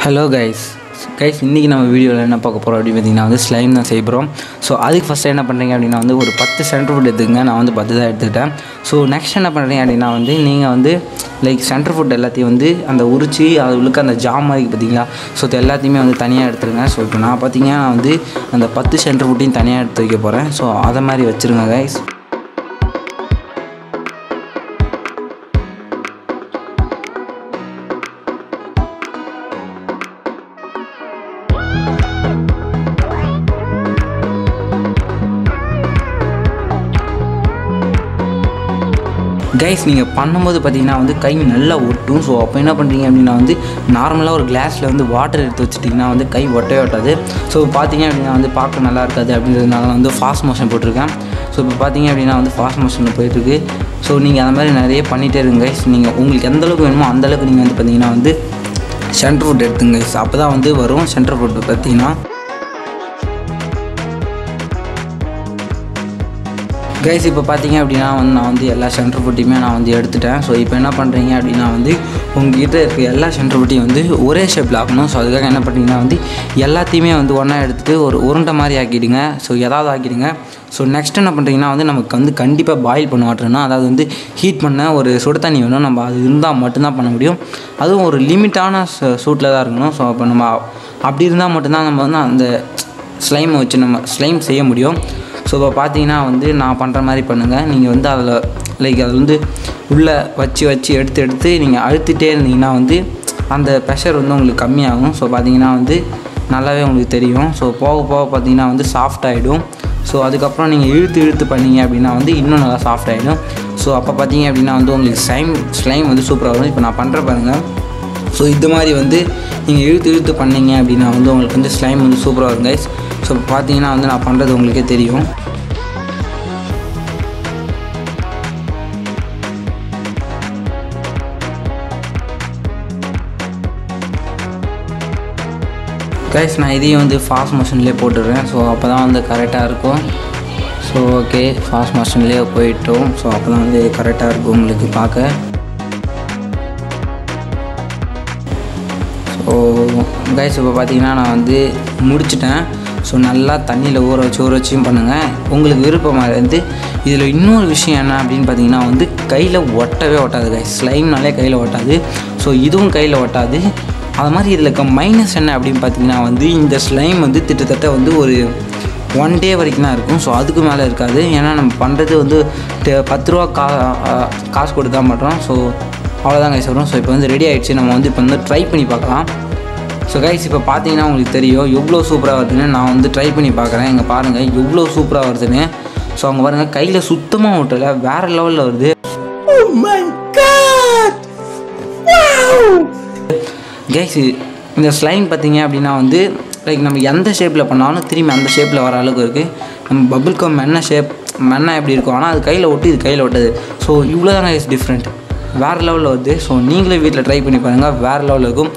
hello guys guys இன்றைக்கி நம்ம வீடியோவில் என்ன பார்க்க போகிறோம் அப்படின்னு பார்த்தீங்கன்னா வந்து ஸ்லைம் தான் செய்ய போகிறோம் ஸோ அதுக்கு ஃபஸ்ட்டு என்ன பண்ணுறீங்க அப்படின்னா வந்து ஒரு பத்து சென்டர் ஃபுட் எடுத்துக்கங்க நான் வந்து பத்து தான் எடுத்துக்கிட்டேன் ஸோ நெக்ஸ்ட் என்ன பண்ணுறீங்க அப்படின்னா வந்து நீங்கள் வந்து லைக் சென்டர் ஃபுட் எல்லாத்தையும் வந்து அந்த உரிச்சு அது உள்ளுக்க அந்த ஜாம் மாதிரி பார்த்தீங்களா ஸோ இது எல்லாத்தையுமே வந்து தனியாக எடுத்துருங்க ஸோ இப்போ நான் பார்த்தீங்கன்னா நான் வந்து அந்த பத்து சென்டர் ஃபுட்டையும் தனியாக எடுத்து வைக்க போகிறேன் ஸோ அதை மாதிரி வச்சுருங்க கைஸ் கைஸ் நீங்கள் பண்ணும்போது பார்த்தீங்கன்னா வந்து கை நல்லா ஒட்டும் ஸோ அப்போ என்ன பண்ணுறீங்க அப்படின்னா வந்து நார்மலாக ஒரு கிளாஸில் வந்து வாட்டர் எடுத்து வச்சிட்டிங்கன்னா வந்து கை ஒட்டவே ஒட்டாது ஸோ பார்த்தீங்க அப்படின்னா வந்து பார்க்க நல்லா இருக்காது அப்படின்றதுனால நான் வந்து ஃபாஸ்ட் மோஷன் போட்டிருக்கேன் ஸோ இப்போ பார்த்தீங்க அப்படின்னா வந்து ஃபாஸ்ட் மோஷனில் போயிட்டுருக்கு ஸோ நீங்கள் அந்த மாதிரி நிறைய பண்ணிகிட்டே இருங்க கைஸ் நீங்கள் உங்களுக்கு எந்த அளவுக்கு வேணுமோ அந்த அளவுக்கு நீங்கள் வந்து பார்த்தீங்கன்னா வந்து சென்டர் ஃபுட் எடுத்துங்க கைஸ் அப்போ தான் வந்து வரும் சென்டர் ஃபுட் பார்த்தீங்கன்னா கைஸ் இப்போ பார்த்தீங்க அப்படின்னா வந்து நான் வந்து எல்லா சென்டர் ஃபுட்டையுமே நான் வந்து எடுத்துட்டேன் ஸோ இப்போ என்ன பண்ணுறீங்க அப்படின்னா வந்து உங்ககிட்ட இருக்க எல்லா சென்டர் ஃபுட்டையும் வந்து ஒரே ஷேப்பில் ஆக்கணும் ஸோ அதுக்காக என்ன பண்ணுறீங்கன்னா வந்து எல்லாத்தையுமே வந்து ஒன்றா எடுத்துகிட்டு ஒரு உருண்டை மாதிரி ஆக்கிடுங்க ஸோ ஏதாவது ஆக்கிடுங்க ஸோ நெக்ஸ்ட் என்ன பண்ணுறீங்கன்னா வந்து நமக்கு வந்து கண்டிப்பாக பாயில் பண்ண மாட்டோம்னா அதாவது வந்து ஹீட் பண்ண ஒரு சுடு தண்ணி வேணும் நம்ம அது இருந்தால் மட்டும்தான் பண்ண முடியும் அதுவும் ஒரு லிமிட்டான சூட்டில் தான் இருக்கணும் ஸோ அப்போ நம்ம அப்படி இருந்தால் மட்டும்தான் நம்ம வந்து அந்த ஸ்லைமை வச்சு நம்ம ஸ்லைம் செய்ய முடியும் ஸோ இப்போ பார்த்தீங்கன்னா வந்து நான் பண்ணுற மாதிரி பண்ணுங்கள் நீங்கள் வந்து அதில் லைக் அதில் வந்து உள்ளே வச்சு வச்சு எடுத்து எடுத்து நீங்கள் அழுத்திட்டே இருந்தீங்கன்னா வந்து அந்த ப்ரெஷர் வந்து உங்களுக்கு கம்மியாகும் ஸோ பார்த்தீங்கன்னா வந்து நல்லாவே உங்களுக்கு தெரியும் ஸோ போக போக பார்த்தீங்கன்னா வந்து சாஃப்ட் ஆகிடும் ஸோ அதுக்கப்புறம் நீங்கள் இழுத்து இழுத்து பண்ணீங்க அப்படின்னா வந்து இன்னும் நல்லா சாஃப்ட் ஆகிடும் ஸோ அப்போ பார்த்தீங்க அப்படின்னா வந்து உங்களுக்கு ஸ்லைம் ஸ்லைம் வந்து சூப்பராக வரும் இப்போ நான் பண்ணுற பாருங்கள் ஸோ இது மாதிரி வந்து நீங்கள் இழுத்து இழுத்து பண்ணீங்க அப்படின்னா வந்து உங்களுக்கு வந்து ஸ்லைம் வந்து சூப்பராக வரும் கைஸ் ஸோ பார்த்தீங்கன்னா வந்து நான் பண்ணுறது உங்களுக்கே தெரியும் கைஸ் நான் இதையும் வந்து ஃபாஸ்ட் மோஷன்லேயே போட்டுடுறேன் ஸோ அப்போ தான் வந்து கரெக்டாக இருக்கும் ஸோ ஓகே ஃபாஸ்ட் மோஷன்லேயே போயிட்டோம் ஸோ அப்போ தான் வந்து கரெக்டாக இருக்கும் உங்களுக்கு பார்க்க ஸோ கைஸ் இப்போ பார்த்தீங்கன்னா நான் வந்து முடிச்சிட்டேன் ஸோ நல்லா தண்ணியில் ஊற வச்சு ஊற வச்சும் பண்ணுங்கள் உங்களுக்கு விருப்பமாக வந்து இதில் இன்னொரு விஷயம் என்ன அப்படின்னு பார்த்தீங்கன்னா வந்து கையில் ஒட்டவே ஒட்டாது கைஸ் ஸ்லைம்னாலே கையில் ஒட்டாது ஸோ இதுவும் கையில் ஒட்டாது அது மாதிரி இதில் இருக்க மைனஸ் என்ன அப்படின்னு பார்த்தீங்கன்னா வந்து இந்த ஸ்லைம் வந்து கிட்டத்தட்ட வந்து ஒரு ஒன் டே வரைக்கும் தான் இருக்கும் ஸோ அதுக்கு மேலே இருக்காது ஏன்னா நம்ம பண்ணுறது வந்து டெ- பத்து ரூபா கா காசு கொடுத்து தான் பண்ணுறோம் ஸோ அவ்வளோதான் கைஸ் வரும் ஸோ இப்போ வந்து ரெடி ஆகிடுச்சு நம்ம வந்து இப்போ வந்து ட்ரை பண்ணி பார்க்கலாம் ஸோ கைஸ் இப்போ பார்த்தீங்கன்னா உங்களுக்கு தெரியும் எவ்வளோ சூப்பராக வருதுன்னு நான் வந்து ட்ரை பண்ணி பார்க்குறேன் இங்கே பாருங்கள் எவ்வளோ சூப்பராக வருதுன்னு ஸோ அவங்க பாருங்கள் கையில் சுத்தமாக ஓட்டலை வேறு லெவலில் வருது கைஸ் இந்த ஸ்லைம் பார்த்தீங்க அப்படின்னா வந்து லைக் நம்ம எந்த ஷேப்பில் பண்ணாலும் திரும்பி அந்த ஷேப்பில் வர அளவுக்கு இருக்குது நம்ம பபிள் கம் மென்ன ஷேப் மென்ன எப்படி இருக்கும் ஆனால் அது கையில் ஒட்டி இது கையில் ஒட்டுது ஸோ இவ்வளோ தான் கைஸ் டிஃப்ரெண்ட் வேறு லெவலில் வருது ஸோ நீங்களே வீட்டில் ட்ரை பண்ணி பாருங்கள் வேறு லெவலில் இருக்கும்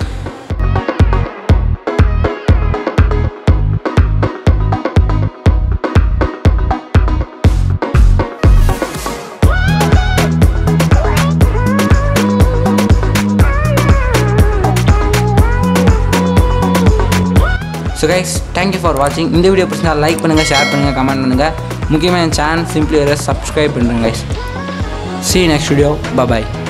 ஸோ கைஸ் தேங்க்யூ ஃபார் வாட்சிங் இந்த வீடியோ பிடிச்சிருந்தா லைக் பண்ணுங்கள் ஷேர் பண்ணுங்கள் கமெண்ட் பண்ணுங்கள் முக்கியமாக என் சேனல் சிம்பிளி சப்ஸ்கிரைப் பண்ணுறேன் கைஸ் சி நெக்ஸ்ட் வீடியோ பாய்